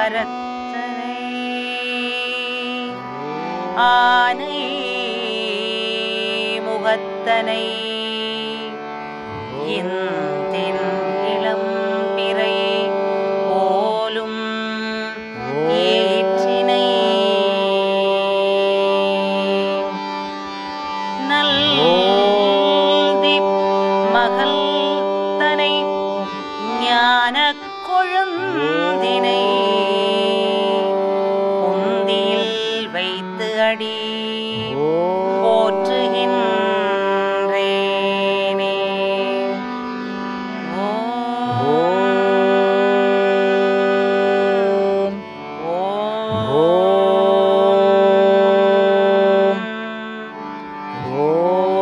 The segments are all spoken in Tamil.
கரத்தனை ஆனை முகத்தனை இந்தின் இளம் பிறை போலும் ஏற்றினை நல்தி மகள் தனை ஞான கொழுந்தினை உந்தியில் வைத்து அடி போற்றுகின்றேனே ஓம் ஓம்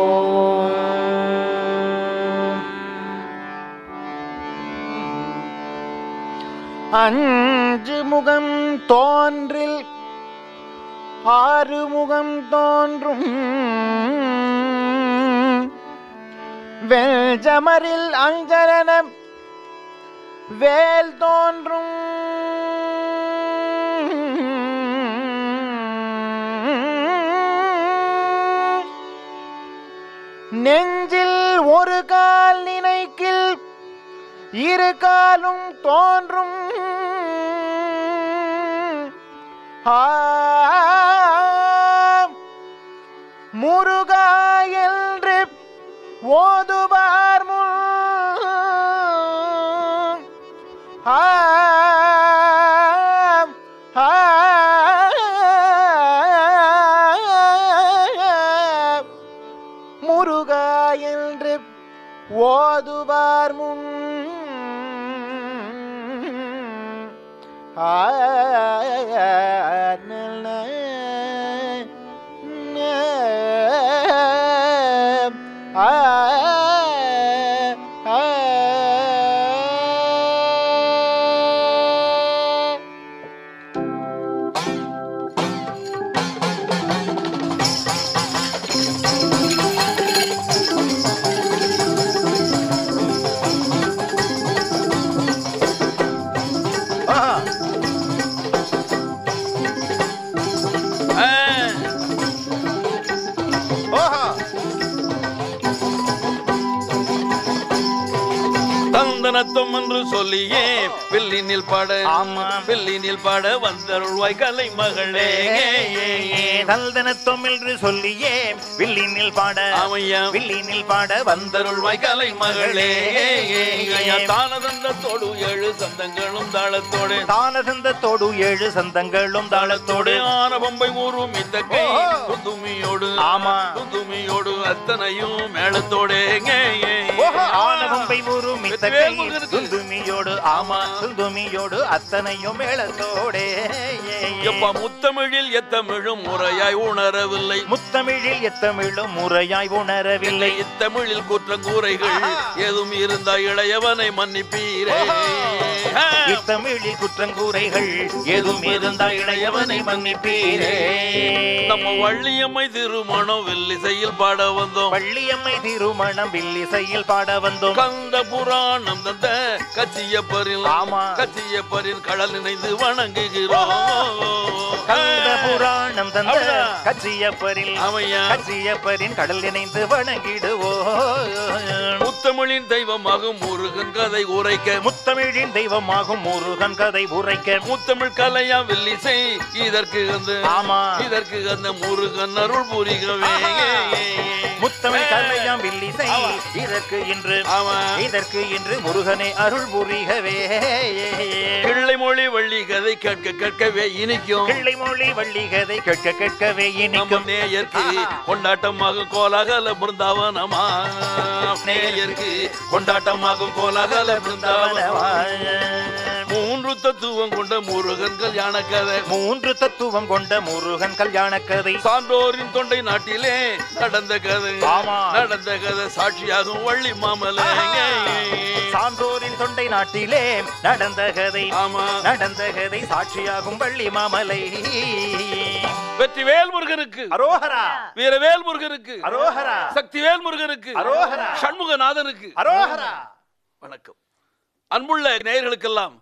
அஞ்சு முகம் தோன்றில் ஆறு முகம் தோன்றும் வெல்ஜமரில் அஞ்சலனம் வேல் தோன்றும் நெஞ்சில் ஒரு கால் நினைக்கில் இரு காலும் தோன்றும் ஆம். முருகா என்று ஓதுவார் முன் ஆம். ஆம். முருகா என்று ஓதுவார் முன் ஆ, நல, ந, ஆ, ஆ. ஆஹா. ஓஹா தந்தனத்தும் என்று சொல்லியே வெள்ளினில் பாட ஆமா. வெள்ளினில் பாட வந்தருள்வாய் கலை மகளே தல்தனத்தோம் என்று சொல்லியே வில்லினில் பாட ஆமையா வில்லினில் பாட வந்தருள்வாய் கலை மகளே வந்தருள்வாய் தானதந்தத்தோடு ஏழு சந்தங்களும் தாளத்தோடு தானசந்தத்தோடு ஏழு சந்தங்களும் தாளத்தோடு ஆன பொம்பை ஊரும் இந்த கை ஓஹோ. துதுமியோடு ஆமா. துதுமியோடு அத்தனையும் மேளத்தோடு ஆனவம்பை ஊரு மித்த வெற்றிவேல் கையில் முருகனுக்கு. துந்துமியோடு ஆமா துந்துமியோடு அத்தனையும் மேளத்தோடே எப்ப முத்தமிழில் எத்தமிழும் முறையாய் உணரவில்லை முத்தமிழில் எத்தமிழும் முறையாய் உணரவில்லை இத்தமிழில் குற்றங்கூரைகள் ஆஹா. ஏதும் இருந்தா இளையவனை மன்னிப்பீரே ஆ. இத்தமிழில் குற்றங்கூரைகள் எதுவும் இருந்தா இளையவனை மன்னிப்பீரே நம்ம வள்ளியம்மை திருமணம் வெள்ளிசையில் பாட வந்தோம் பள்ளியம்மை திருமணம் வில்லிசையில் பாட வந்தோம் கந்த புராணம் தந்த கச்சியப்பரில் ஆமா. கச்சியப்பரின் கடல் நினைந்து வணங்குகிறோம் கந்த புராணம் தந்த அப்படிதான். கச்சியப்பரில் ஆமையா. கச்சியப்பரின் கடல் இணைந்து வணங்கிடுவோம் முத்தமிழின் தெய்வமாகும் முருகன் கதை உரைக்க முத்தமிழின் தெய்வமாகும் முருகன் கதை உரைக்க முத்தமிழ் கலையா வெள்ளிசை இதற்கு அந்த ஆமா. இதற்கு அந்த முருகன் அருள் புரிகவே முத்தமிழ் கலையாம் வில்லிசை ஆமா. இதற்கு இன்று ஆமா. இதற்கு இன்று முருகனை அருள் புரிகவே கிள்ளை மொழி வள்ளி கதை கேட்க கேட்கவே இனிக்கும் கிள்ளை மொழி வள்ளி கதை கேட்க கேட்கவே நம்ம இனிக்கும் நேயர்க்கு ஆஹா. கொண்டாட்டமாக கோலாகல பிருந்தாவனமா நேயர்க்கு கொண்டாட்டமாகும் கோலாகல பிருந்தாவனமா மூன்று தத்துவம் கொண்ட முருகன் கல்யாண கதை மூன்று தத்துவம் கொண்ட முருகன் கல்யாண கதை சான்றோரின் தொண்டை நாட்டிலே நடந்த கதை ஆமா. நடந்த கதை சாட்சியாகும் வள்ளி மாமலை சான்றோரின் தொண்டை நாட்டிலே நடந்த கதை ஆமா நடந்த கதை சாட்சியாகும் வள்ளி மாமலை வெற்றிவேல் முருகனுக்கு அரோஹரா வீரவேல் முருகனுக்கு அரோஹரா சக்திவேல் முருகனுக்கு அரோகரா. சண்முகநாதனுக்கு அரோஹரா வணக்கம் அன்புள்ள நேயர்களுக்கெல்லாம்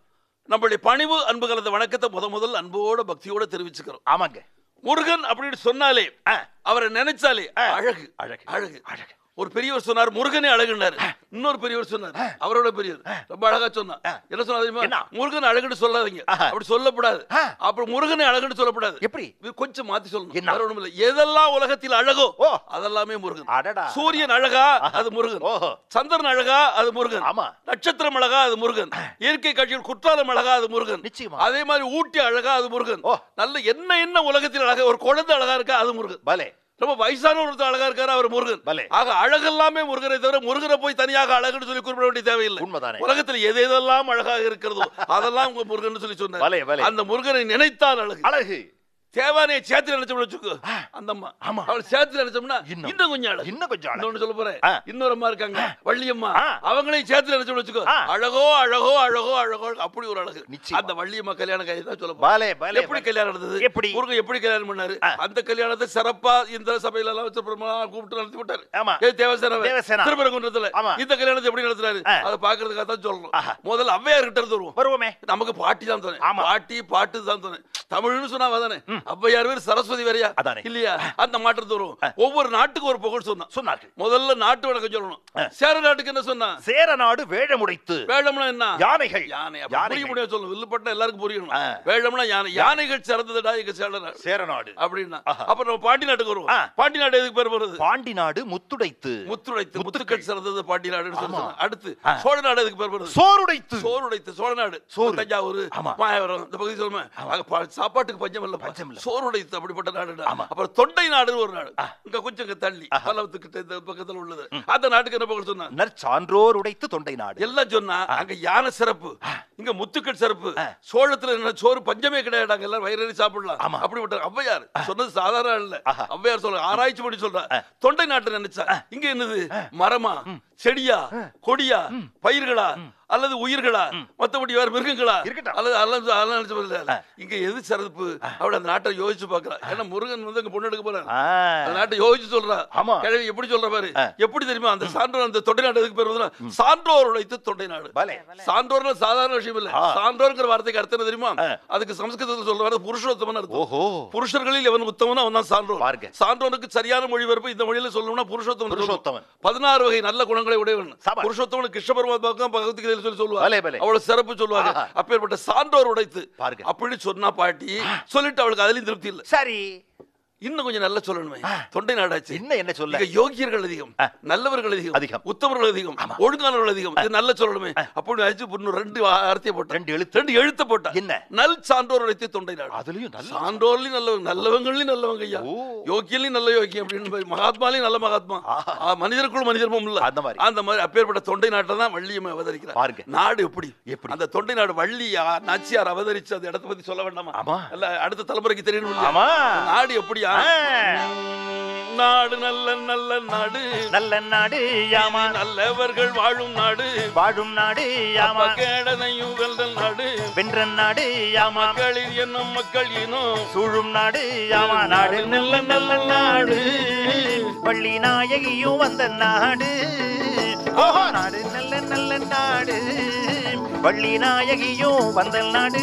நம்மளுடைய பணிவு அன்பு கலந்த வணக்கத்தை முத முதல் அன்போட பக்தியோட தெரிவிச்சுக்கிறோம் ஆமாங்க முருகன் அப்படின்னு சொன்னாலே ஆ. அவரை நினைச்சாலே அழகு அழகு. அழகு அழகு ஒரு பெரியவர் சொன்னார் முருகனே அழகுன்னாரு இன்னொரு பெரியவர் சொன்னார் அவரோட பெரியவர் ரொம்ப அழகா சொன்னார் என்ன சொன்னா தெரியுமா என்ன? முருகன் அழகுன்னு சொல்லாதீங்க ஆஹா. அப்படி சொல்லக்கூடாது ஆ. அப்புறம் முருகனே அழகுன்னு சொல்லக்கூடாது எப்படி இது கொஞ்சம் மாத்தி சொல்லணும் என்ன? வேற ஒண்ணும் இல்ல எதெல்லாம் உலகத்தில் அழகோ ஓ. அதெல்லாமே முருகன் அடடா. சூரியன் அழகா அது முருகன் ஓஹோ. சந்திரன் அழகா அது முருகன் ஆமா. நட்சத்திரம் அழகா அது முருகன் இயற்கை காட்சிகள் குற்றாலம் அழகா அது முருகன் நிச்சயமா. அதே மாதிரி ஊட்டி அழகா அது முருகன் ஓ. நல்ல என்ன என்ன உலகத்தில் அழகா ஒரு குழந்தை அழகா இருக்கா அது முருகன் பலே ரொம்ப வயசான ஒருத்தர் அழகா இருக்காரு அவர் முருகன் பலே. ஆக அழகெல்லாமே முருகனை தவிர முருகனை போய் தனியாக அழகுன்னு சொல்லி குறிப்பிட வேண்டிய தேவையில்லை உண்மைதானே. உலகத்தில் எது எதெல்லாம் அழகாக இருக்கிறதோ அதெல்லாம் உங்க முருகன் சொல்லி பலே, சொன்னார் பலே. அந்த முருகனை நினைத்தால் அழகு அழகு தேவானையை சேர்த்து நினைச்சோம்னு வச்சுக்கோ அந்த அம்மா ஆமா. அவள் சேர்த்து நினைச்சோம்னா இன்னும். இன்னும் கொஞ்சம் அழகு இன்னும் கொஞ்சம் அழகு. இன்னொன்னு சொல்ல போறேன் ஆ. இன்னொரு அம்மா இருக்காங்க வள்ளியம்மா ஆ. அவங்களையும் சேர்த்து நினைச்சோம்னு வச்சுக்கோ ஆ. அழகோ அழகோ அழகோ அழகோ அப்படி ஒரு அழகு நிச்சயமா. அந்த வள்ளியம்மா கல்யாண கதை தான் சொல்ல போறேன். பலே பலே எப்படி பலே. கல்யாணம் நடந்தது எப்படி? முருகன் எப்படி கல்யாணம் பண்ணாரு ஆ. அந்த கல்யாணத்தை சிறப்பா இந்த சபையில எல்லாம் வச்சு பிரம்மா கூப்பிட்டு நடத்தி விட்டாரு ஆமா. ஏ தேவசேனா தேவசேனா. திருப்பரங்குன்றத்துல ஆமா. இந்த கல்யாணத்தை எப்படி நடத்துறாரு ஆ. அதை பாக்குறதுக்காக தான் சொல்லணும் ஆஹா. முதல்ல ஔவையார் கிட்ட இருந்து வருவோம் வருவோமே நமக்கு பாட்டி தான் தோணு ஆமா. பாட்டி பாட்டு தான் தோணு தமிழ்னு சொன்னா தானே ஔவையார் பேர் சரஸ்வதி வேறையா அதானே. இல்லையா அந்த மாற்றத்து வரும் ஒவ்வொரு நாட்டுக்கு ஒரு புகழ் சொன்னான் சொன்னார்கள் முதல்ல நாட்டு வணக்கம் சொல்லணும் சேர நாட்டுக்கு என்ன சொன்னா சேர நாடு வேழமுடைத்து வேழம்னா என்ன யானைகள் யானை அப்ப புரிய யானைகள். முடியாது சொல்லணும் வில்லுப்பட்ட எல்லாருக்கும் புரியணும் ஆ. வேழம்னா யானை யானைகள் சிறந்ததுடா எங்க சேர நாடு சேர நாடு அப்படின்னா அப்ப நம்ம பாண்டி நாட்டுக்கு வருவோம் ஆ. பாண்டி நாடு எதுக்கு பேர் வருது பாண்டி நாடு முத்துடைத்து முத்துடைத்து முத்துக்கள் சிறந்தது பாண்டி நாடுன்னு சொல்லி ஆமா. சொன்னாங்க. அடுத்து சோழ நாடு எதுக்கு பேர் வருது சோறுடைத்து சோறுடைத்து சோழ நாடு சோறு. தஞ்சாவூர் ஆமா. மாயவரம் இந்த பகுதி சொல்லுமே அங்க ப- சாப்பாட்டுக்கு பஞ்சம் இல்ல பஞ்சம் இல்ல. சோறுடைத்து அப்படிப்பட்ட நாடு அப்புறம் தொண்டை நாடுன்னு ஒரு நாடு இங்க கொஞ்சம் இங்க தள்ளி பல்லவத்துக்கிட்ட இந்த பக்கத்துல உள்ளது அந்த நாட்டுக்கு என்ன பக்கம் சொன்னா நற்சான்றோர் உடைத்து தொண்டை நாடு எல்லாம் சொன்னா அங்க யானை சிறப்பு இங்க முத்துக்கள் சிறப்பு சோழத்துல என்ன சோறு பஞ்சமே கிடையாது அங்க எல்லாம் வயிறு சாப்பிடலாம் ஆமா. அப்படிப்பட்ட ஔவையார் சொன்னது சாதாரண இல்ல ஆஹா. ஔவையார் சொல்ற ஆராய்ச்சி பண்ணி சொல்ற தொண்டை நாட்டை நினைச்சா இங்க என்னது மரமா செடியா கொடியா பயிர்களா அல்லது உயிர்களா மத்தபடி வேற மிருகங்களா இருக்கட்டும். அல்லது அல்லது அதெல்லாம் நினைச்சு பார்க்கல. இங்க எது சிறப்பு அப்படி அந்த நாட்டை யோசிச்சு பார்க்கறா ஏன்னா முருகன் வந்து அங்க பொண்ணு எடுக்க போறாரு ஆ. அந்த நாட்டை யோசிச்சு சொல்றா ஆமா. கிழவி எப்படி சொல்ற பாரு எப்படி தெரியுமா அந்த சான்றோர் அந்த தொண்டை நாடு எதுக்கு பேர் வருதுன்னா சான்றோர் உழைத்து தொண்டை நாடு பலே சான்றோர்ல சாதாரண விஷயம் இல்ல ஆ. சான்றோர்ங்கிற வார்த்தைக்கு அர்த்தம் என்ன தெரியுமா அதுக்கு சமஸ்கிருதத்தில் சொல்ற வார்த்தை புருஷோத்தமன் அர்த்தம் ஓஹோ புருஷர்களில் எவன் உத்தமன் அவன் தான் சான்றோர் பாருங்க. சான்றோனுக்கு சரியான மொழிபெயர்ப்பு இந்த மொழியில சொல்லணும்னா புருஷோத்தமன் புருஷோத்தமன். சொல்லணும். பதினாறு வகை நல்ல குணங்களை உடையவன் சபா. புருஷோத்தமன் கிருஷ்ண பரமாத்மாவுக்கு தான் பகவத்கீதையில சொல்லி பலே, சொல்லுவாங்க பலே. அவ்வளவு சிறப்பு சொல்லுவாங்க ஆஹா. அப்பேற்பட்ட சான்றோர் உடைத்து பாருங்க. அப்படி சொன்னா பாட்டி சொல்லிட்டு அவளுக்கு அதுலயும் திருப்தி இல்ல சரி இன்னும் கொஞ்சம் நல்லா சொல்லணுமே தொண்டை நாடாச்சு இன்னும் என்ன சொல்ல இங்க யோகியர்கள் அதிகம் நல்லவர்கள் அதிகம் அதிகம். உத்தமர்கள் அதிகம் ஒழுங்கானவர்கள் அதிகம் இது நல்ல சொல்லணுமே அப்படி அழிச்சு இன்னும் ரெண்டு வார்த்தையை போட்டேன் ரெண்டு எழுத்து ரெண்டு எழுத்த போட்டா என்ன? நல் சான்றோர் உழைத்து தொண்டை நாடு அதுலயும் நல்ல சான்றோர்லயும் நல்லவங்க நல்லவங்களையும் நல்லவங்க ஐயா ஓ. யோக்கியலையும் நல்ல யோக்கியம் அப்படின்னு மாதிரி. மகாத்மாலையும் நல்ல மகாத்மா ஆ, மனிதருக்குள் மனிதர்மம் இல்ல அந்த மாதிரி. அந்த மாதிரி அப்பேற்பட்ட தொண்டை நாட்டை தான் வள்ளியம்மை அவதரிக்கிறார் பாருங்க. நாடு எப்படி எப்படி? அந்த தொண்டை நாடு வள்ளி ஆ, நாச்சியார் அவதரிச்சு அந்த இடத்தை பத்தி சொல்ல வேண்டாமா ஆமா. இல்ல அடுத்த தலைமுறைக்கு தெரியணும் இல்லையா? ஆமா. நாடு எப்படியா ஆ. நாடு நல்ல நல்ல நாடு நல்ல நாடு யாமா நல்லவர்கள் வாழும் நாடு வாழும் நாடு யாமா கேடனையும் வெல்தல் நாடு வென்ற நாடு யாமா மக்களில் என்னும் மக்கள் இனம் சூழும் நாடு யாமா நாடு நல்ல நல்ல நாடு பள்ளி நாயகியும் வந்த நாடு ஓஹோ நாடு நல்ல நல்ல நாடு பள்ளி நாயகியும் வந்த நாடு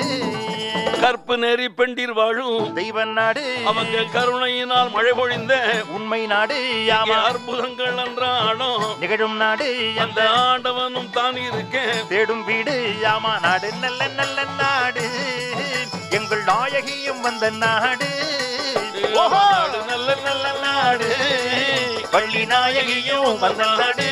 கற்பு நெறி பெண்டிர் வாழும் தெய்வ நாடு அவங்க கருணையினால் மழை பொழிந்த உண்மை நாடு யாமா அற்புதங்கள் அன்றாடம் நிகழும் நாடு அந்த அந்த ஆண்டவனும் தான் இருக்கேன் தேடும் வீடு யாமா நாடு நல்ல நல்ல நாடு எங்கள் நாயகியும் வந்த நாடு ஓஹோ நாடு நல்ல நல்ல நாடு பள்ளி நாயகியும் வந்த நாடு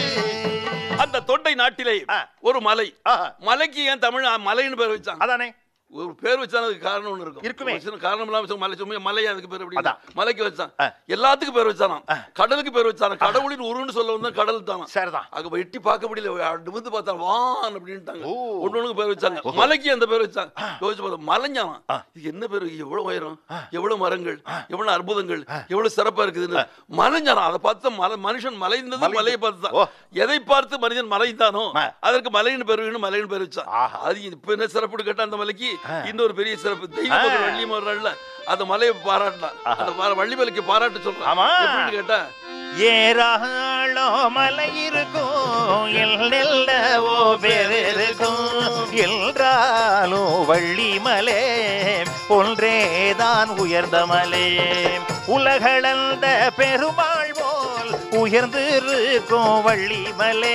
அந்த தொண்டை நாட்டிலே ஆ. ஒரு மலை ஆஹா. மலைக்கு ஏன் தமிழ் மலைன்னு பேர் வச்சாங்க அதானே ஒரு பேர் வச்சாலும் அதுக்கு காரணம் ஒண்ணு இருக்கும் இருக்குமே. ஒரு சின்ன காரணம் இல்லாம சும்மா மலை சும்மா மலை அதுக்கு பேர் எப்படி அதான். மலைக்கு வச்சான் ஆ. எல்லாத்துக்கும் பேர் வச்சானாம் கடலுக்கு பேர் வச்சானா கடவுளின் உருன்னு சொல்ல வந்தா கடல் தானா சரிதான் அங்க எட்டி பார்க்க முடியல நிமிந்து பார்த்தா வான் அப்படின்ட்டாங்க ஓ. ஒண்ணு ஒண்ணுக்கு பேர் வச்சாங்க மலைக்கு அந்த பேர் வச்சாங்க யோசிச்சு பார்த்தா மலைஞ்சானா இது என்ன பேரு எவ்வளவு உயரம் எவ்வளவு மரங்கள் எவ்வளவு அற்புதங்கள் எவ்வளவு சிறப்பா இருக்குதுன்னு மலைஞ்சானா அதை பார்த்து மலை மனுஷன் மலைந்தது மலைந்து. மலையை பார்த்து ஓ. தான் எதை பார்த்து மனிதன் மலைந்தானோ ஆ. அதற்கு மலையின் பேர் வேணும் மலையின் பேர் வச்சான் ஆஹா. அது இப்ப என்ன சிறப்பு கேட்டா அந்த மலைக்கு இன்னொரு பெரிய சிறப்பு தெய்வம் ஒரு வள்ளி மரம்ல அந்த மலையை பாராட்டலாம் அந்த பாரா- வள்ளி மலைக்கு பாராட்டு சொல்றான் ஆமா. எப்படின்னு கேட்டா ஏராளோ மலை இருக்கும் எல்லெல்லவோ பேர் இருக்கும் என்றாலும் வள்ளிமலே ஒன்றேதான் உயர்ந்த மலே உலகளந்த பெருமாள் போல் உயர்ந்திருக்கும் வள்ளிமலே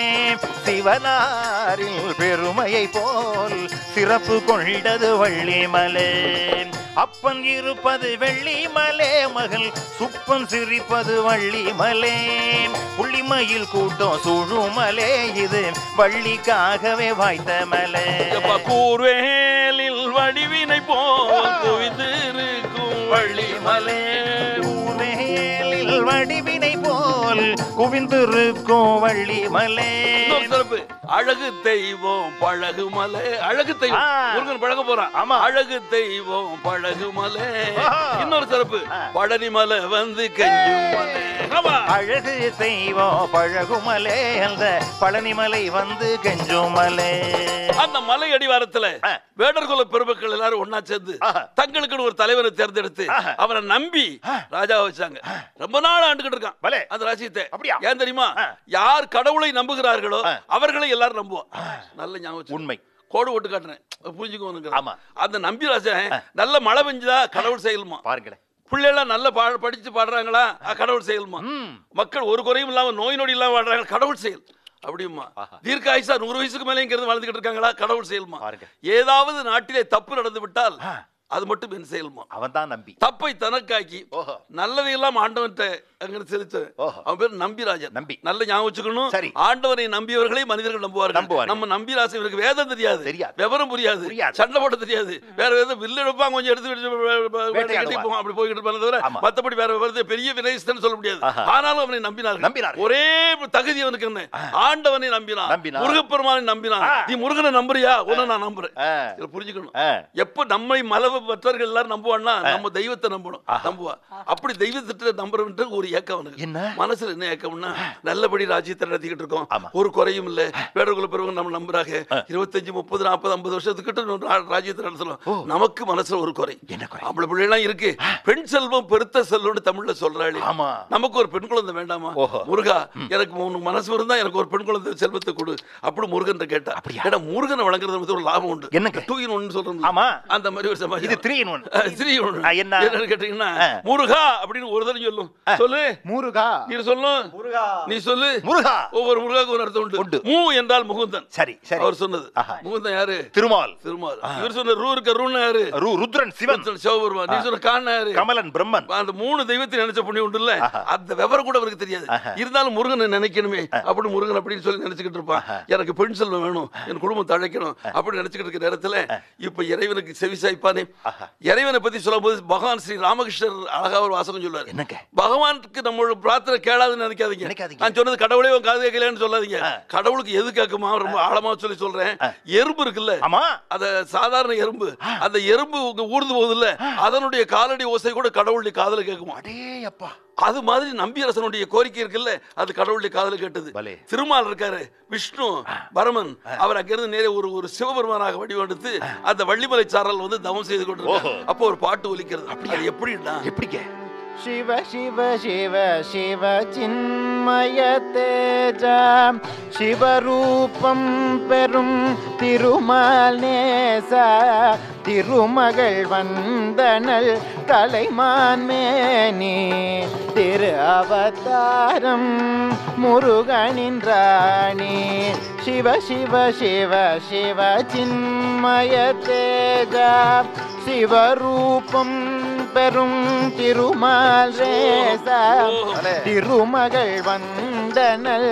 சிவனாரில் பெருமையை போல் சிறப்பு கொண்டது வள்ளிமலே அப்பன் இருப்பது வெள்ளிமலே மகள் சுப்பன் சிரிப்பது வள்ளிமலே புள்ளிமயில் கூட்டம் சுழுமலே இது வள்ளிக்காகவே வாய்த்த மலே எப்பா கூர்வேலில் வடிவினை போல் குவிந்திருக்கும் வள்ளிமலே ஊரேலில் வடிவினை போல் குவிந்திருக்கும் வள்ளிமலே இன்னொரு சிறப்பு அழகு தெய்வம் பழகு மலை அழகு தெய்வம் ஆ. முருகன் பழக போறான் ஆமா. அழகு தெய்வம் பழகு மலை ஆஹா. இன்னொரு சிறப்பு ஆ. பழனி மலை வந்து கெஞ்சும் மலை ஆமா. அழகு தெய்வம் பழகுமலே அந்த பழனிமலை வந்து கெஞ்சுமலே அந்த மலை அடிவாரத்துல ஆ. வேடர்குல பெருமக்கள் எல்லாரும் ஒன்னா சேர்ந்து ஆஹா. தங்களுக்குன்னு ஒரு தலைவரை தேர்ந்தெடுத்து ஆஹா. அவரை நம்பி ராஜா வச்சாங்க ரொம்ப நாள் ஆண்டுகிட்டு இருக்கான் பலே. அந்த ராஜ்யத்தை அப்படியா? ஏன் தெரியுமா ஆ. யார் கடவுளை நம்புகிறார்களோ ஆ. அவர்களை எல்லாரும் நம்புவோம் நல்ல ஞாபகம் வச்சுக்கோ. உண்மை கோடு போட்டு காட்டுறேன் புரிஞ்சுக்கோங்க ஆமா. அந்த நம்பி ராஜன் நல்ல மழை பெஞ்சுதா கடவுள் செயலுமா பாருங்களேன் பிள்ளைலாம் நல்ல பா படிச்சு பாடுறாங்களா அ, கடவுள் செயலுமா ம். மக்கள் ஒரு குறையும் இல்லாம நோய் நொடி இல்லாம வாழ்றாங்க கடவுள் செயல் அப்படியுமா ஆஹா. தீர்க்க ஆயுசா நூறு வயசுக்கு மேலே இங்கிறது வாழ்ந்துகிட்டு இருக்காங்களா கடவுள் செயலுமா பாருங்க. ஏதாவது நாட்டிலே தப்பு நடந்து விட்டால் ஆ. அது மட்டும் என் செயலுமா அவன் தான் நம்பி தப்பை தனக்காக்கி ஓஹோ. நல்லதையெல்லாம் ஆண்டவன்ட்ட அங்க செலுத்த ஓஹோ. அவன் பேர் நம்பிராஜன் நம்பி. நல்ல ஞாபகம் வச்சுக்கணும் சரி. ஆண்டவரை நம்பியவர்களை மனிதர்கள் நம்புவார்கள் நம்புவார்கள். நம்ம நம்பிராசன் இவருக்கு வேதம் தெரியாது தெரியாது. விவரம் புரியாது புரியாது. சண்டை போட தெரியாது வேற வேற வில்லு எடுப்பாங்க கொஞ்சம் எடுத்து வச்சு வேட்டையாடுவான். கட்டி போவான் அப்படி போய்கிட்டு இருப்பானே தவிர ஆமா. மத்தபடி வேற வருது பெரிய வினயஸ்தன் சொல்ல முடியாது ஆஹா. ஆனாலும் அவனை நம்பினார்கள் நம்பினார்கள். ஒரே தகுதி அவனுக்கு என்ன ஆண்டவனை நம்பினான் நம்பினான். முருகப்பெருமானை நம்பினான் ஆ. நீ முருகனை நம்புறியா உன்னை நான் நம்புறேன் ஆ. இதை புரிஞ்சுக்கணும் ஆ. எப்ப நம்மை மலவு மற்றவர்கள் எல்லாரும் நம்புவான்னா நம்ம தெய்வத்தை நம்பணும் நம்புவா அப்படி தெய்வத்திட்ட நம்புறவன்ட்டு ஒரு ஏக்கம் அவனுக்கு என்ன? மனசுல என்ன ஏக்கம்னா நல்லபடி ராஜ்யத்தை நடத்திக்கிட்டு இருக்கோம் ஆமா. ஒரு குறையும் இல்ல வேடகுல பிறகு நம்ம நம்புறாங்க இருபத்தஞ்சு முப்பது நாற்பது ஐம்பது வருஷத்துக்கிட்ட நம்ம ரா- ராஜ்யத்தை நடத்தலாம் நமக்கு மனசுல ஒரு குறை என்ன குறை? ஆம்பளை பிள்ளைலாம் இருக்கு பெண் செல்வம் பெருத்த செல்வம்னு தமிழ்ல சொல்றாளே ஆமா. நமக்கு ஒரு பெண் குழந்தை வேண்டாமா ஓஹோ. முருகா எனக்கு உனக்கு மனசு இருந்தா எனக்கு ஒரு பெண் குழந்தை செல்வத்தை கொடு அப்படி முருகன் கேட்டா அப்படியா? ஏன்னா முருகனை வழங்குறது வந்து ஒரு லாபம் உண்டு என்னங்க? டூ இன் ஒன்னு சொல்றோம் ஆமா. அந்த மாதிரி ஒரு சமாஜம் இது three in one ah, three in one. ஆ, என்ன? என்னன்னு கேட்டீங்கன்னா ஆ. முருகா அப்படின்னு ஒரு தடவை சொல்லும் சொல்லு முருகா நீ சொல்லும் நீ சொல்லு முருகா ஒவ்வொரு முருகாவுக்கு ஒரு அர்த்தம் உண்டு. உண்டு மூ என்றால் முகுந்தன் சரி சரி அவர் சொன்னது ஆஹா. முகுந்தன் யாரு திருமால் திருமால் இவர் சொன்ன ரூ இருக்க ரூன்னு யாரு ரு- ருத்ரன் சிவன் சிவபெருமான் நீ சொன்ன காண யாரு கமலன் பிரம்மன் அந்த மூணு தெய்வத்தை நினைச்ச புண்ணியம் உண்டு இல்ல அந்த விவரம் கூட அவருக்கு தெரியாது இருந்தாலும் முருகனை நினைக்கணுமே அப்படி முருகன் அப்படின்னு சொல்லி நினைச்சுக்கிட்டு இருப்பான் எனக்கு பெண் செல்வம் வேணும் என் குடும்பம் தழைக்கணும் அப்படி நினைச்சுக்கிட்டு இருக்கிற நேரத்துல இப்ப இறைவனுக்கு செவி சாய்ப்பானே இறைவனை பத்தி சொல்லும்போது பகவான் ஸ்ரீ ராமகிருஷ்ணர் அழகா ஒரு வாசகம் சொல்லுவாரு என்னங்க? பகவானுக்கு நம்மளோட பிரார்த்தனை கேளாதுன்னு நினைக்காதீங்க நினைக்காதீங்க. நான் சொன்னது கடவுளே உன் காது கேட்கலன்னு சொல்லாதீங்க கடவுளுக்கு எது கேட்குமா ரொம்ப ஆழமா சொல்லி சொல்றேன் எறும்பு இருக்குல்ல ஆமா அத சாதாரண எறும்பு அந்த எறும்பு உங்க ஊர்ந்து போகுது இல்ல அதனுடைய காலடி ஓசை கூட கடவுளுடைய காதுல கேட்குமா அடே அப்பா அது மாதிரி நம்பியரசனுடைய கோரிக்கை இருக்குல்ல அது கடவுளுடைய காதுல கேட்டது பலே. திருமால் இருக்காரு விஷ்ணு பரமன் அவர் அங்கிருந்து நேரே ஒரு ஒரு சிவபெருமானாக வடிவெடுத்து அந்த வள்ளிமலை சாரல் வந்து தவம் செய்து கொண்டிருக்காரு ஓஹோ. அப்போ ஒரு பாட்டு ஒலிக்கிறது அது எப்படின்னா எப்படிங்க ಶಿವ ಶಿವ ಶಿವ ಶಿವ ಚಿನ್ಮಯ ತೇಜ ಶಿವರೂಪಂ பெரும் திருமால் நேச திருமகள் வந்தனள் கலைமான்மேனி திரு அவதாரம் முருகனின் ராணி சிவ சிவ சிவ சிவ சின்மய தேஜ சிவரூபம் பெரும் திருமால் ரேச திருமகள் வந்தனல்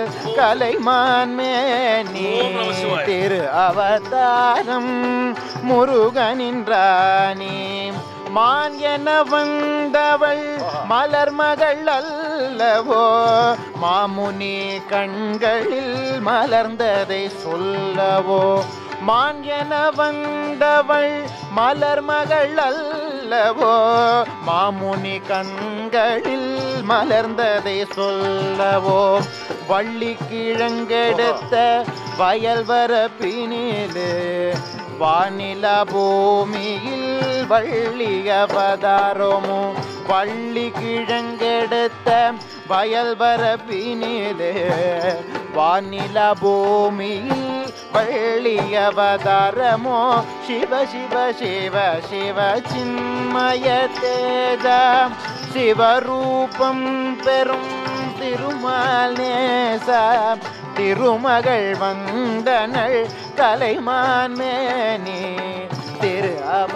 கலைமான்மேனி ஓம் நம சிவாய. திரு அவதாரம் முருகனின் ராணி மான் என வந்தவள் மலர் மகள் அல்லவோ மாமுனி கண்களில் மலர்ந்ததை சொல்லவோ மான் என வந்தவள் மலர் மகள் அல்லவோ மாமுனி கண்களில் மலர்ந்ததை சொல்லவோ வள்ளி கிழங்கெடுத்த வயல் வரப்பினிலே வானில பூமியில் வள்ளி அவதாரமோ வள்ளி கிழங்கெடுத்த வயல் வரப்பினிலே வானில பூமியில் பள்ளி அவதாரமோ சிவ சிவ சிவ சிவ சின்மய தேஜ சிவரூபம் பெரும் திருமால் நேச திருமகள் வந்தனள் கலைமான் மேனி திரு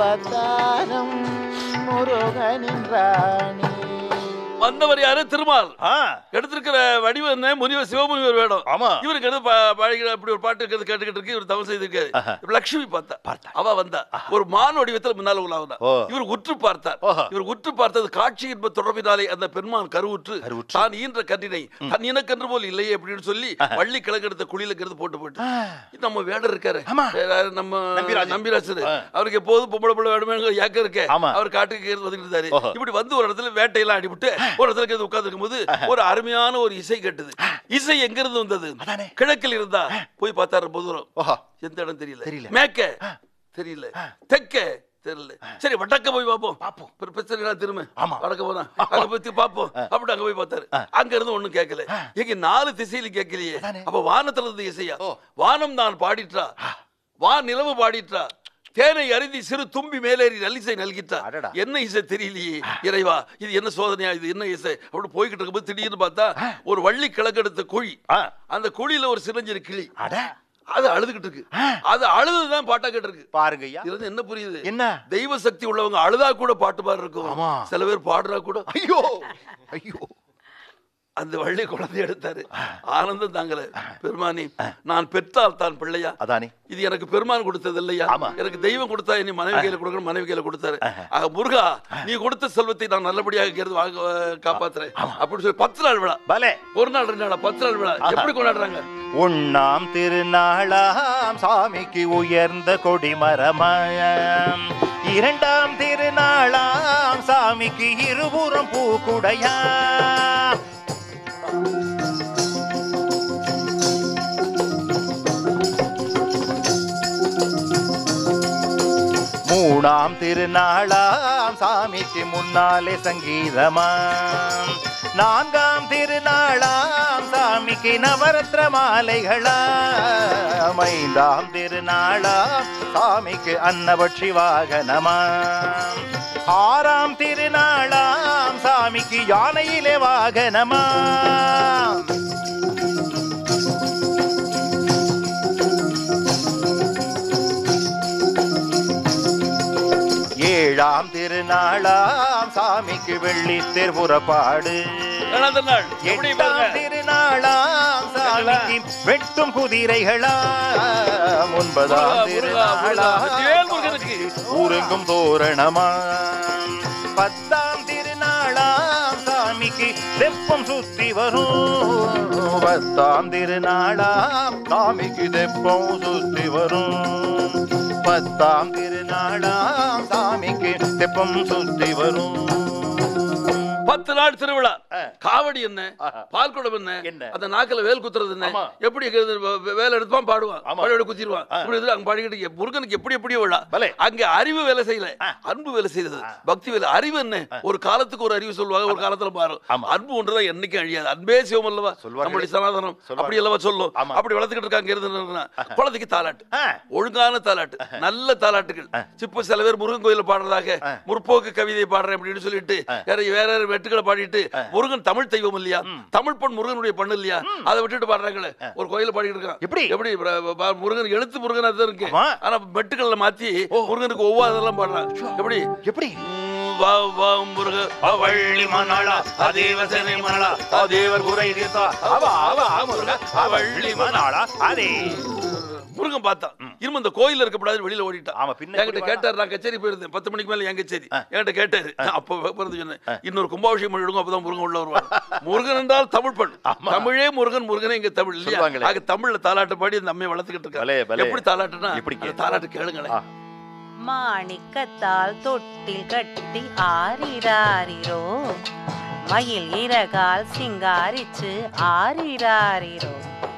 அவதாரம் முருகனின் ராணி வந்தவர் யாரு திருமால் ஆ, எடுத்திருக்கிற வடிவம் என்ன முனிவர் சிவமுனிவர் வேடம் ஆமா. இவருக்கு எடுத்து பா- பழகிற அப்படி ஒரு பாட்டு இருக்கிறது கேட்டுக்கிட்டு இருக்கு இவர் தவறு செய்திருக்காரு இப்ப லட்சுமி பார்த்தா பார்த்தா. அவ வந்தா ஒரு மான் வடிவத்தில் முன்னால உலாவனா ஓ. இவர் உற்று பார்த்தார் ஓஹோ. இவர் உற்று பார்த்தது காட்சி என்பது தொடர்பினாலே அந்த பெண்மான் கருவுற்று கருவுற்று. தான் ஈன்ற கன்றினை தன் இனக்கன்று போல் இல்லையே அப்படின்னு சொல்லி வள்ளி கிழக்கெடுத்த குழியில கிடந்து போட்டு போட்டு நம்ம வேடர் இருக்காரு ஆமா. யாரு நம்ம நம்பிராஜன். நம்பிராசர் ஆ. அவருக்கு எப்போதும் பொம்பளை பிள்ளை வேணுமே ஏக்கம் இருக்கே ஆமா. அவர் காட்டுக்கு இருந்து வந்துட்டு இருந்தாரு ஓஹோ. இப்படி வந்து ஒரு இடத்துல வேட்டையெல்லாம் அடிபட்டு ஒரு இடத்துல உட்கார்ந்து இருக்கும்போது ஒரு அருமையான ஒரு இசை கேட்டது இசை எங்க இருந்து வந்தது அதானே. கிழக்கில் இருந்தா போய் பார்த்தாரு ரொம்ப தூரம் ஓஹோ எந்த இடம் தெரியல தெரியல. மேக்க தெரியல தெக்க தெரியல சரி வடக்க போய் பார்ப்போம் பார்ப்போம். ஒரு பிரச்சனை இல்ல திரும்ப ஆமா. வடக்க போனா அங்க போய் பார்ப்போம் அப்படி அங்க போய் பார்த்தாரு அங்க இருந்து ஒண்ணும் கேட்கல எங்க நாலு திசையில கேட்கலையே அதானே. அப்ப வானத்துல இருந்து இசையா ஓ. வானம் நான் பாடிட்டா வா நிலவு பாடிட்டா தேனை அருந்தி சிறு தும்பி மேலேறி நல்லிசை நல்கிட்டா அடடா. என்ன இசை தெரியலையே இறைவா இது என்ன சோதனையா இது என்ன இசை அப்படி போய்கிட்டு இருக்கும்போது திடீர்னு பார்த்தா ஒரு வள்ளி கிழக்கெடுத்த குழி ஆ, அந்த குழியில ஒரு சின்னஞ்சிறு கிளி அட அது அழுதுகிட்டு இருக்கு அது அழுதுதான் பாட்டா கேட்டு இருக்கு பாருங்க ஐயா இதுல இருந்து என்ன புரியுது என்ன தெய்வ சக்தி உள்ளவங்க அழுதா கூட பாட்டு பாடு இருக்கும் ஆமா. சில பேர் பாடுறா கூட ஐயோ ஐயோ அந்த வள்ளி குழந்தை எடுத்தாரு ஆனந்தம் தாங்கல பெருமானி நான் பெற்றால் தான் பிள்ளையா அதானே இது எனக்கு பெருமான் கொடுத்தது இல்லையா ஆமா. எனக்கு தெய்வம் கொடுத்தா நீ மனைவி கையில கொடுக்கணும் மனைவி கையில கொடுத்தாரு ஆக முருகா நீ கொடுத்த செல்வத்தை நான் நல்லபடியாக கேட்டு வாங்க காப்பாத்துறேன் அப்படின்னு சொல்லி பத்து நாள் விழா பலே ஒரு நாள் ரெண்டு நாள் பத்து நாள் விழா எப்படி கொண்டாடுறாங்க உண்ணாம் திருநாளாம் சாமிக்கு உயர்ந்த கொடிமரமாம் இரண்டாம் திருநாளாம் சாமிக்கு இருபுறம் பூக்குடையாம் மூணாம் திருநாளாம் சாமிக்கு முன்னாலே சங்கீதமாம் நான்காம் திருநாளாம் சாமிக்கு நவரத்ன மாலைகளாம் ஐந்தாம் திருநாளாம் சாமிக்கு அன்னபட்சி வாகனமாம் ஆறாம் திருநாளாம் சாமிக்கு யானையிலே வாகனமாம் ஏழாம் திருநாளாம் சாமிக்கு வெள்ளி திருபுறப்பாடு ஏழாவது நாள் எப்படி எட்டாம் பாருங்க திருநாளாம் சாமிக்கு வெட்டும் குதிரைகளாம் ஒன்பதாம் முருகா, முருகா, முருகா. வெற்றிவேல் முருகனுக்கு. திருநாளாம் ஊரெங்கும் தோரணமாம் பத்தாம் திருநாளாம் சாமிக்கு தெப்பம் சுத்தி வரும் பத்தாம் திருநாளாம் சாமிக்கு தெப்பம் சுத்தி வரும் பத்தாம் திருநாளாம் சாமிக்கு தெப்பம் சுத்தி வரும் பத்து நாள் திருவிழா ஆ. காவடி என்ன ஆஹா. பால் குடம் என்ன என்ன? அந்த நாக்குல வேல் குத்துறது என்ன ஆமா. எப்படி இருக்கிறது? வே- வே- வேலை எடுப்பான் பாடுவான் ஆமா. பாடி குத்திடுவான் ஆ. இப்படி இருந்து அங்க பாடிக்கிட்டு எ- முருகனுக்கு எப்படி எப்படியோ விழா பலே. அங்க அறிவு வேலை செய்யல ஆ. அன்பு வேலை செய்தது பக்தி வேலை அறிவு என்ன ஒரு காலத்துக்கு ஒரு அறிவு சொல்லுவாங்க ஒரு காலத்துல மாறும் ஆமா. அன்பு ஒன்றுதான் என்னைக்கும் அழியாது அன்பே சிவம் அல்லவா சொல்வார்களே. நம்முடைய சனாதனம் சொல்வார்கள். அப்படி அல்லவா சொல்லும் ஆமா. அப்படி வளர்த்துக்கிட்டு இருக்காங்க இருந்து குழந்தைக்கு தாலாட்டு ஆ. ஒழுங்கான தாலாட்டு நல்ல தாலாட்டுகள் இப்போ சில பேர் முருகன் கோயில பாடுறதாக முற்போக்கு கவிதை பாடுறேன் அப்படின்னு சொல்லிட்டு வேற வேற வேற வெட்டுக்களை பாடிட்டு முருகன் தமிழ் தெய்வம் இல்லையா தமிழ் பண் முருகனுடைய பண்ணு இல்லையா அதை விட்டுட்டு பாடுறாங்களே ஒரு கோயில பாடிட்டு இருக்கான் எப்படி? எப்படி ப- ப- முருகன் எழுத்து முருகனா தான் இருக்கு ஆமா. ஆனா வெட்டுக்கள்ல மாத்தி முருகனுக்கு ஒவ்வாதெல்லாம் பாடுறான் எப்படி எப்படி உம், வா வா முருக அவள்ளி மணாளா அதேவசனை மணாளா அதேவர் குறை தீர்த்தா அவ அவ முருக அவள்ளி மணாளா அதே முருகன் பார்த்தான் இரும இந்த கோயில்ல இருக்கக்கூடாது வெளியில ஓடிட்டான் ஆமா, பின்ன என்கிட்ட எப்படி கேட்டார் நான் கச்சேரி போயிருந்தேன் பத்து மணிக்கு மேல என் கச்சேரி என்கிட்ட கேட்டாரு அப்போ பிறந்து சொன்னேன் இன்னொரு கும்பாபிஷேகம் பண்ணிடுங்க அப்பதான் முருகன் உள்ள வருவான் முருகன் என்றால் தமிழ் பண் தமிழே முருகன் முருகனே இங்க தமிழ் இல்லையா சொல்லுவாங்களே. ஆக தமிழ்ல தாலாட்டு பாடி அந்த அம்மையை வளர்த்துக்கிட்டு பலே, இருக்காங்க பலே. எப்படி தாலாட்டுனா எப்படி அந்த கேளு. தாலாட்டு கேளுங்களேன் ஆ. மாணிக்கத்தால் தொட்டில் கட்டி ஆரிராரிரோ மயில் இறகால் சிங்காரிச்சு ஆரிராரிரோ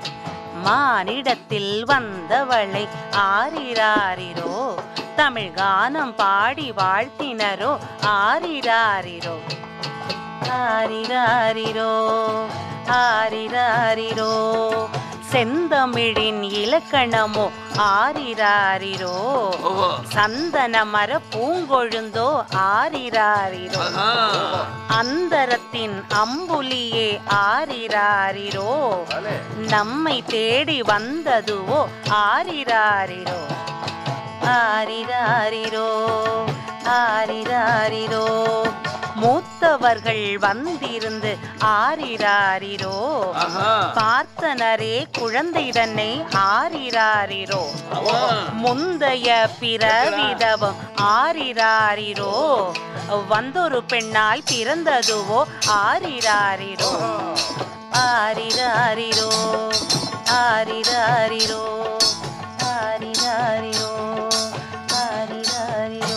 மானிடத்தில் வந்தவளை ஆரிராரிரோ தமிழ் கானம் பாடி வாழ்த்தினரோ ஆரிராரிரோ ஆரிராரிரோ ஆரிராரிரோ செந்தமிழின் இலக்கணமோ ஆரிராரிரோ ஓஹோ சந்தன மர பூங்கொழுந்தோ ஆரிராரிரோ ஆஹா. அந்தரத்தின் அம்புலியே ஆரிராரிரோ நம்மை தேடி வந்ததுவோ ஆரிராரிரோ ஆரிராரிரோ ஆரிராரிரோ மூத்தவர்கள் வந்திருந்து ஆரிராரிரோ ஆஹா. பார்த்தனரே குழந்தை தன்னை ஆரிராரிரோ ஆமா. முந்தைய பிறவிதவம் ஆரிராரிரோ வந்தொரு பெண்ணாய் பிறந்ததுவோ ஆரிராரிரோ ஆரிராரிரோ ஆரிராரிரோ ஆரிராரிரோ ஆரிராரிரோ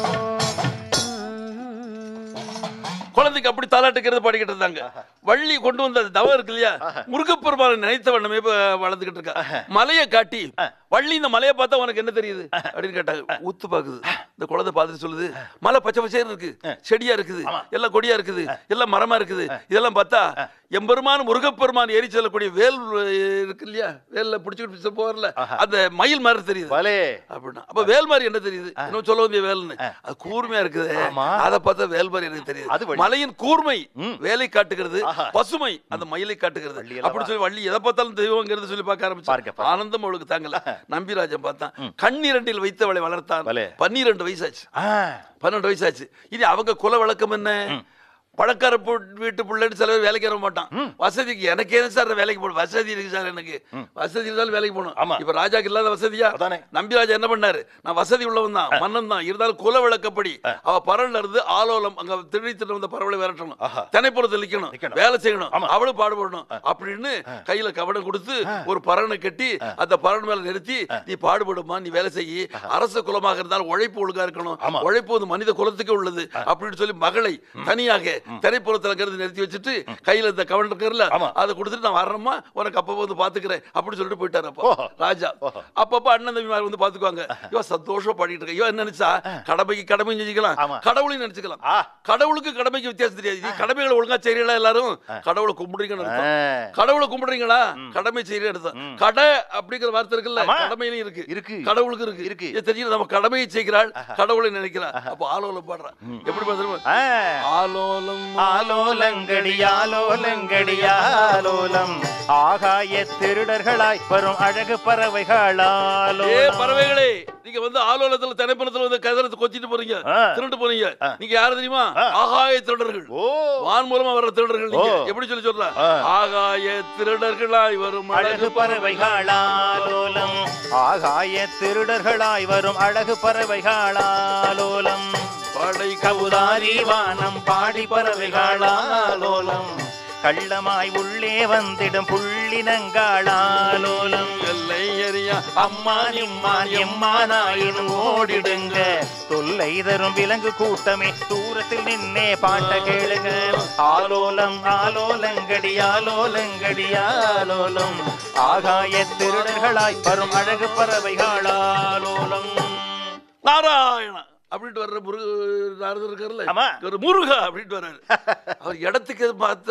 உம். குழந்தைக்கு அப்படி தாலாட்டுக்கிறது பாடிக்கிட்டு இருந்தாங்க வள்ளி கொண்டு வந்த அந்த தவம் இருக்கு இல்லையா முருகப்பெருமானை நினைத்த வண்ணமே இப்ப வளர்ந்துகிட்டு இருக்கா மலையை காட்டி வள்ளி இந்த மலையை பார்த்தா உனக்கு என்ன தெரியுது அப்படின்னு கேட்டாங்க ஊத்து பாக்குது இந்த குழந்தை பார்த்துட்டு சொல்லுது மலை பச்சை பச்சையா இருக்கு செடியா இருக்குது எல்லாம் கொடியா இருக்குது எல்லாம் மரமா இருக்குது இதெல்லாம் பார்த்தா எம்பெருமான் முருகப்பெருமான் ஏறி செல்லக்கூடிய வேல் இருக்கு இல்லையா வேல்ல பிடிச்சிக்கிட்டு போறல அந்த மயில் மாதிரி தெரியுது பலே அப்படின்னா அப்ப வேல் மாதிரி என்ன தெரியுது இன்னும் சொல்ல வந்திய வேல்னு அது கூர்மையா இருக்குது ஆமா. அத பார்த்தா வேல் மாதிரி எனக்கு தெரியுது அது வள்ளி. மலையின் கூர்மை ம். வேலை காட்டுகிறது ஆஹா. பசுமை அந்த மயிலை காட்டுகிறது வள்ளி அல்லவா? அப்படி சொல்லி வள்ளி எதை பார்த்தாலும் தெய்வங்கிறது சொல்லி பார்க்க பாருங்க, ஆரம்பிச்சு பாருங்க. ஆனந்தம் அவளுக்கு தாங்கல நம்பிராஜன் பார்த்தான் கண்ணிரண்டில் வைத்தவளை வளர்த்தான் பலே. பன்னிரண்டு வயசாச்சு ஆ, பன்னெண்டு வயசாச்சு இனி அவங்க குல வழக்கம் என்ன பணக்கார பு- வீட்டு பிள்ளைன்னு சில பேர் வேலைக்கு வர மாட்டான் வசதிக்கு எனக்கு என்ன சார் வேலைக்கு போகணும் வசதி இருக்கு சார் எனக்கு வசதி இருந்தாலும் வேலைக்கு போகணும் ஆமா. இப்ப ராஜாக்கு இல்லாத வசதியா அதானே. நம்பிராஜா என்ன பண்ணாரு நான் வசதி உள்ளவன் தான் மன்னன் தான் இருந்தாலும் குல விளக்கப்படி அவ பரல்ல இருந்து ஆலோலம் அங்க திணித்துட்டு வந்த பரவலை விரட்டணும் ஆஹா. திணைப்புறத்தில் நிக்கணும் நிக்கணும். வேலை செய்யணும் ஆமா. அவளும் பாடுபடணும் அப்படின்னு கையில கவனம் கொடுத்து ஒரு பறனை கட்டி அந்த பறன் மேல நிறுத்தி நீ பாடுபடுமா நீ வேலை செய்யி அரச குலமாக இருந்தாலும் உழைப்பு ஒழுங்கா இருக்கணும் ஆமா. உழைப்பு வந்து மனித குலத்துக்கு உள்ளது அப்படின்னு சொல்லி மகளை தனியாக திரைப்புறத்துல கருதி நிறுத்தி வச்சுட்டு கையில இந்த கவன் இருக்கிறல ஆமா. அதை கொடுத்துட்டு நான் வர்றேம்மா உனக்கு அப்ப வந்து பாத்துக்கிறேன் அப்படின்னு சொல்லிட்டு போயிட்டாரு அப்போ ஓஹோ. ராஜா அப்பப்ப அண்ணன் தம்பிமார் வந்து பாத்துக்குவாங்க இவன் சந்தோஷமா பாடிட்டு இருக்க இவன் என்ன நினைச்சா கடமைக்கு கடமை செஞ்சுக்கலாம் ஆமா. கடவுளையும் நினைச்சுக்கலாம் ஆ. கடவுளுக்கு கடமைக்கு வித்தியாசம் தெரியாது நீ கடமைகளை ஒழுங்கா செய்யறீங்களா எல்லாரும் கடவுளை கும்பிடுறீங்கன்னு ஆ. அர்த்தம் கடவுளை கும்பிடுறீங்களா கடமை செய்யறீங்க அர்த்தம் கடை அப்படிங்கிற வார்த்தை இருக்குல்ல ஆமா. கடமையிலும் இருக்கு இருக்கு. கடவுளுக்கு இருக்கு இருக்கு. இது தெரியும் நம்ம கடமையை செய்கிறாள் கடவுளை நினைக்கிறாள் அப்ப ஆலோலம் பாடுறான் எப்படி பாடுறோம் ஆ. ஆலோலம் ஆலோலங்கடி ஆலோலங்கடி ஆலோலம் ஆகாய திருடர்களாய் வரும் அழகு பறவைகளாலோ ஏ பறவைகளே நீங்க வந்து ஆலோலத்துல திணைப்பணத்துல வந்து கதறத்து கொத்திட்டு போறீங்க ஆ. திருட்டு போறீங்க நீங்க யாரு தெரியுமா ஆ. ஆகாய திருடர்கள் ஓ வான் மூலமா வர்ற திருடர்கள் நீங்க ஓ. எப்படி சொல்லி சொல்ற ஆ. ஆகாய திருடர்களாய் வரும் அழகு பறவைகளாலோலம் ஆகாய திருடர்களாய் வரும் அழகு பறவைகளாலோலம் படை கவுதாரி வானம் பாடி பறவைகளாலோலம் கள்ளமாய் உள்ளே வந்திடும் புள்ளினங்காளாலோலம் எல்லை எறியா அம்மா நிம்மான் எம்மானாயினும் ஓடிடுங்க தொல்லை தரும் விலங்கு கூட்டமே தூரத்தில் நின்னே பாட்ட கேளுங்க ஆலோலம் ஆலோலங்கடி ஆலோலங்கடி ஆலோலம் ஆகாய திருடர்களாய் வரும் அழகு பறவைகளாலோலம் நாராயணா அப்படின்ட்டு வர்ற முருக நாரதர் இருக்காருல்ல ஆமா. ஒரு முருகா அப்படின்ட்டு வர்றாரு அவர் இடத்துக்கு மாத்து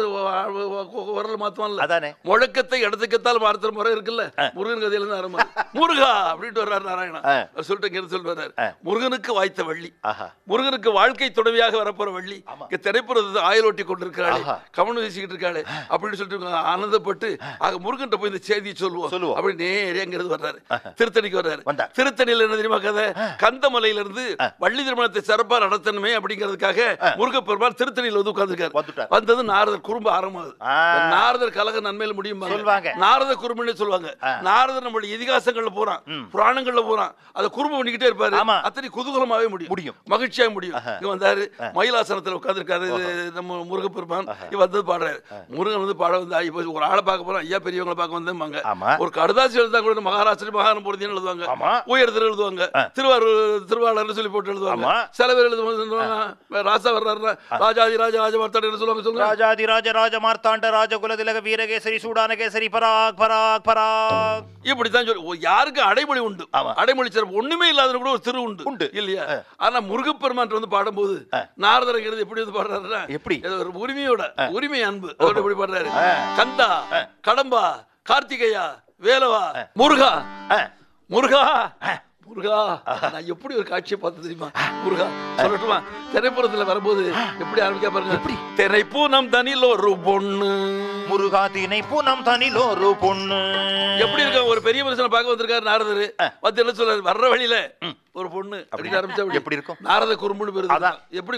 வரல மாத்துவான்ல அதானே முழக்கத்தை இடத்துக்கத்தால் மாத்துற முறை இருக்குல்ல முருகன் கதையில இருந்து ஆரம்பம் முருகா அப்படின்ட்டு வர்றாரு நாராயணா ஆ. அவர் சொல்லிட்டு இங்க இருந்து சொல்லிட்டு வர்றாரு ஆ. முருகனுக்கு வாய்த்த வள்ளி ஆஹா முருகனுக்கு வாழ்க்கை துணைவியாக வரப்போற வள்ளி இங்க திரைப்புறது ஆயலோட்டி கொண்டிருக்கிறாளே ஆஹா. கவனம் வீசிக்கிட்டு இருக்காளே அப்படின்னு சொல்லிட்டு இவங்க ஆனந்தப்பட்டு ஆக முருகன்ட்ட போய் இந்த செய்தியை சொல்லுவோம் சொல்லுவோம். அப்படி நேரே அங்கிருந்து வர்றாரு திருத்தணிக்கு வர்றாரு வந்தார். திருத்தணியில என்ன தெரியுமா கதை கந்தமலையில இருந்து வள்ளி திருமணத்தை சிறப்பா நடத்தணுமே அப்படிங்கிறதுக்காக முருகப்பெருமாள் திருத்தணியில வந்து உட்கார்ந்திருக்காரு வந்துட்டார். வந்தது நாரதர் குறும்பு ஆரம்பமாகுது ஆ. இந்த நாரதர் கலக நன்மையில முடியும் சொல்வாங்க. நாரத குறும்புன்னு சொல்லுவாங்க நாரதர் நம்மளுடைய இதிகாசங்கள்ல போறான் புராணங்கள்ல போறான் அதை குறும்பு பண்ணிக்கிட்டே இருப்பாரு ஆமா. அத்தனை குதூகலமாவே முடியும் முடியும். மகிழ்ச்சியா முடியும் இங்க வந்தாரு மயிலாசனத்துல உட்கார்ந்திருக்காரு இது நம்ம முருகப்பெருமான் இங்க வந்தது பாடுறாரு முருகன் வந்து பாட வந்து இப்ப ஒரு ஆளை பார்க்க போறோம் ஐயா பெரியவங்களை பார்க்க வந்தேம்பாங்க ஆமா. ஒரு கடுதாசி எழுதா கூட மகாராஷ்டிர மகாரம் பொருந்தின்னு எழுதுவாங்க ஆமா. உயர் திரு எழுதுவாங்க திருவாரூர் திருவாளர்னு சொல்லி போட்டு எழுதுவாங்க ஆமா. சில பேர் எழுதுவாங்க ராசா வர்றாருன்னா ராஜாதி ராஜா ராஜமார்த்தாடு சொல்லுவாங்க சொல்லுங்க ராஜாதி ராஜ ராஜ மார்த்தாண்ட ராஜகுல திலக வீரகேசரி சூடானகேசரி பராக் பராக் பராக் இப்படித்தான் சொல்லி ஓ, யாருக்கு அடைமொழி உண்டு ஆமா. அடைமொழி சிறப்பு ஒண்ணுமே இல்லாத கூட ஒரு திரு உண்டு உண்டு. இல்லையா ஆனா முருகப்பெருமான் வந்து பாடும்போது நாரதரங்கிறது எப்படி வந்து பாடுறாருன்னா எப்படி? ஏதோ ஒரு உரிமையோட உரிமை அன்பு அதோட எப்படி பாடுறாரு கந்தா கடம்பா கார்த்திகையா வேலவா முருகா ஆ. முருகா முருகா நான் எப்படி ஒரு காட்சியை பார்த்து தெரியுமா முருகா சொல்லட்டுமா திரைப்படத்துல வரும்போது எப்படி ஆரம்பிக்க பாருங்க எப்படி திரைப்பூ நம் தனியில் ஒரு பொண்ணு முருகா தினை பூனம் தனிலோரு பொண்ணு எப்படி இருக்க ஒரு பெரிய மனுஷனை பார்க்க வந்திருக்காரு நாரதர் வந்து என்ன சொல்றாரு வர்ற வழியில ஒரு பொண்ணு அப்படின்னு ஆரம்பிச்சா எப்படி இருக்கும்? நாரத குறும்புன்னு பேரு அதான். எப்படி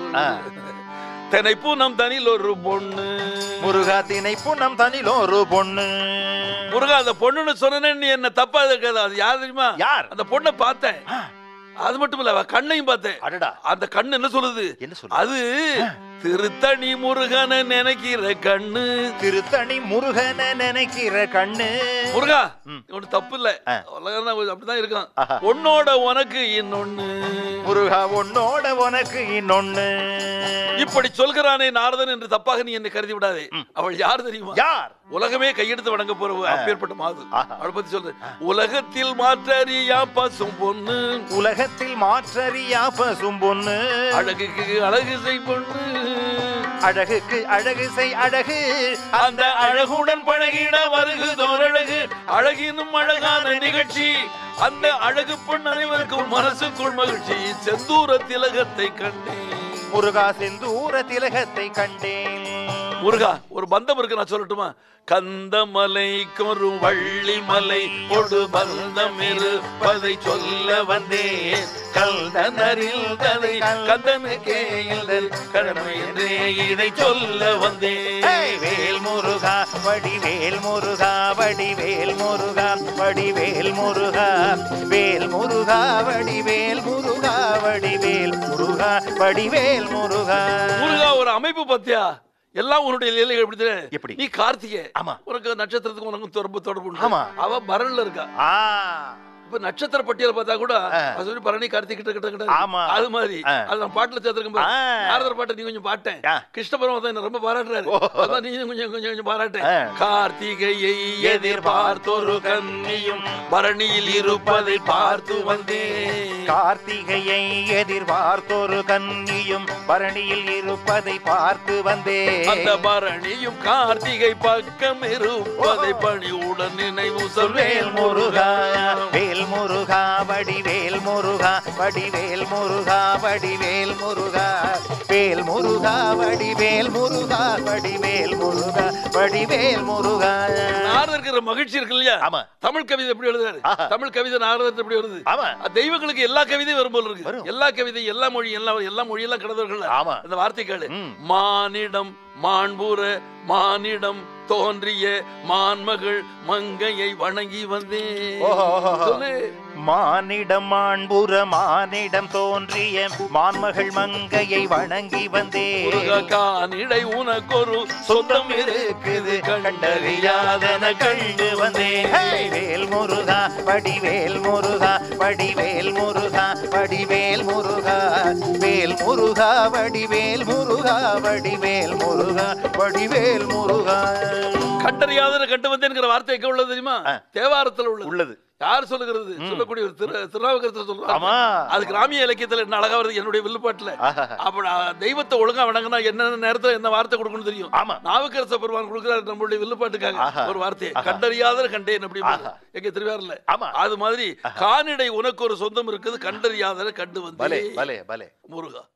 தினைப்பூ நம் தனியில் ஒரு பொண்ணு முருகா தினை பூனம் தனிலோரு பொண்ணு முருகா அந்த பொண்ணுன்னு சொன்னேன்னு நீ என்ன தப்பா இருக்காது அது யார் தெரியுமா யார்? அந்த பொண்ணை பார்த்தேன் அது மட்டும் இல்ல அவ கண்ணையும் பார்த்தேன் அடடா அந்த கண்ணு என்ன சொல்லுது என்ன சொல்லுது? அது திருத்தணி முருகனை நினைக்கிற கண்ணு திருத்தணி முருகனை நினைக்கிற கண்ணு முருகா ம். ஒண்ணு தப்பு இல்ல ஆ. உலகம் தான் அப்படிதான் இருக்கான் ஆஹா. உன்னோட உனக்கு இன்னொன்னு முருகா உன்னோட உனக்கு இன்னொன்னு இப்படி சொல்கிறானே நாரதன் என்று தப்பாக நீ என்னை கருதி விடாதே அவள் யார் தெரியுமா யார் உலகமே கையெடுத்து வணங்க போற அப்பேற்பட்ட மாது ஆஹா. அவளை பத்தி சொல்றேன் உலகத்தில் மாற்றறியா பசும் பொண்ணு உலகத்தில் மாற்றறியா பசும் பொண்ணு அழகுக்கு அழகு செய் பொண்ணு அழகுக்கு அழகு செய் அழகு அந்த அழகுடன் பழகிட வருகுதோர் அழகு அழகினும் அழகான நிகழ்ச்சி அந்த அழகு பெண் அனைவருக்கும் மனசுக்குள் மகிழ்ச்சி செந்தூர திலகத்தை கண்டேன் முருகா செந்தூர திலகத்தை கண்டேன் முருகா ஒரு பந்தம் இருக்கு நான் சொல்லட்டுமா கந்தமலை ஒரு வள்ளிமலை ஒரு பந்தம் இருப்பதை சொல்ல வந்தேன் கல்தனரில் ததை கந்தனுக்கே இதன் கடமை என்றே இதை சொல்ல வந்தேன் ஏய், வேல் முருகா வடிவேல் முருகா வடிவேல் முருகா வடிவேல் முருகா வேல் முருகா வடிவேல் முருகா வடிவேல் முருகா வடிவேல் முருகா முருகா ஒரு அமைப்பு பத்தியா எல்லாம் உன்னுடைய லீலைகள் எப்படி தெரியும்? எப்படி? நீ கார்த்திகை ஆமா. உனக்கு நட்சத்திரத்துக்கு உனக்கு தொடர்பு தொடர்பு உண்டு. ஆமா. அவ பரன்ல இருக்கா ஆ இப்ப நட்சத்திர பட்டியல பார்த்தா கூட ஆ. அது சொல்லி பரணி கார்த்திக் கிட்ட கிட்ட கிட்ட ஆமா. அது மாதிரி ஆ. அது நான் பாட்டுல சேர்த்திருக்கேன் பாரு. ஆ. நாரதர் பாட்டை நீ கொஞ்சம் பாட்டேன் ஆ. கிருஷ்ண பரமத்தை என்ன ரொம்ப பாராட்டுறாரு ஓ. அதான் நீ கொஞ்சம் கொஞ்சம் கொஞ்சம் பாராட்டேன் ஆ. கார்த்திகையை எதிர்பார்த்தொரு கன்னியும் பரணியில் இருப்பதை பார்த்து வந்தேன் கார்த்திகையை எதிர்பார்த்தொரு கன்னியும் பரணியில் இருப்பதை பார்த்து வந்தேன் அந்த பரணியும் கார்த்திகை பக்கம் இருப்பதை பணிவுடன் நினைவு வேல் சொல்வேல் முருகா வேல் முருகா வடிவேல் முருகா வடிவேல் முருகா வடிவேல் முருகா வேல் முருகா வடிவேல் முருகா வடிவேல் முருகா வடிவேல் முருகா நாரதர் இருக்கிற மகிழ்ச்சி இருக்கு இல்லையா ஆமா. தமிழ் கவிதை எப்படி எழுதுறாரு ஆஹா. தமிழ் கவிதை நாரதர் எப்படி வருது ஆமா தெய்வங்களுக்கு எல்லா கவிதையும் வரும் போல இருக்கு வரும். எல்லா கவிதை எல்லா மொழி எல்லா எல்லா மொழியெல்லாம் கடந்தவர்கள் ஆமா. அந்த வார்த்தைகள் ம். மானிடம் மாண்புற மானிடம் தோன்றிய மான்மகள் மங்கையை வணங்கி வந்தேன் ஓஹோ, ஓஹோ. சொல்லு மானிடம் மாண்புற மானிடம் தோன்றிய மான்மகள் மங்கையை வணங்கி வந்தேன் முருகா கானிடை உனக்கொரு சொந்தம் இருக்குது கண்டறியாதன கண்டு வந்தேன் ஹே! வேல் முருகா வடிவேல் முருகா வடிவேல் முருகா வடிவேல் முருகா வேல் முருகா வடிவேல் முருகா வடிவேல் முருகா வடிவேல் முருகா கண்டறியாதன கண்டு வந்தேன்ங்கிற வார்த்தை எங்க உள்ளது தெரியுமா ஆ. தேவாரத்துல உள்ளது உள்ளது யார் சொல்லுகிறது சொல்லக்கூடிய ஒரு திரு திருநாவுக்கரசர் சொல்றாங்க ஆமா. அது கிராமிய இலக்கியத்துல என்ன அழகா வருது என்னுடைய வில்லுப்பாட்டுல ஆஹா. அப்ப நான் தெய்வத்தை ஒழுங்கா வணங்கினா என்னென்ன நேரத்துல என்ன வார்த்தை கொடுக்கணும் தெரியும் ஆமா. நாவுக்கரச பெருமான் கொடுக்கிறாரு நம்மளுடைய வில்லுப்பாட்டுக்காக ஆஹா. ஒரு வார்த்தை ஆஹா. கண்டறியாத கண்டேன் அப்படி ஆஹா. எங்க திருவாரூர்ல ஆமா. அது மாதிரி கானிடை உனக்கு ஒரு சொந்தம் இருக்குது கண்டறியாத கண்டு பலே வந்து பலே பலே முருகா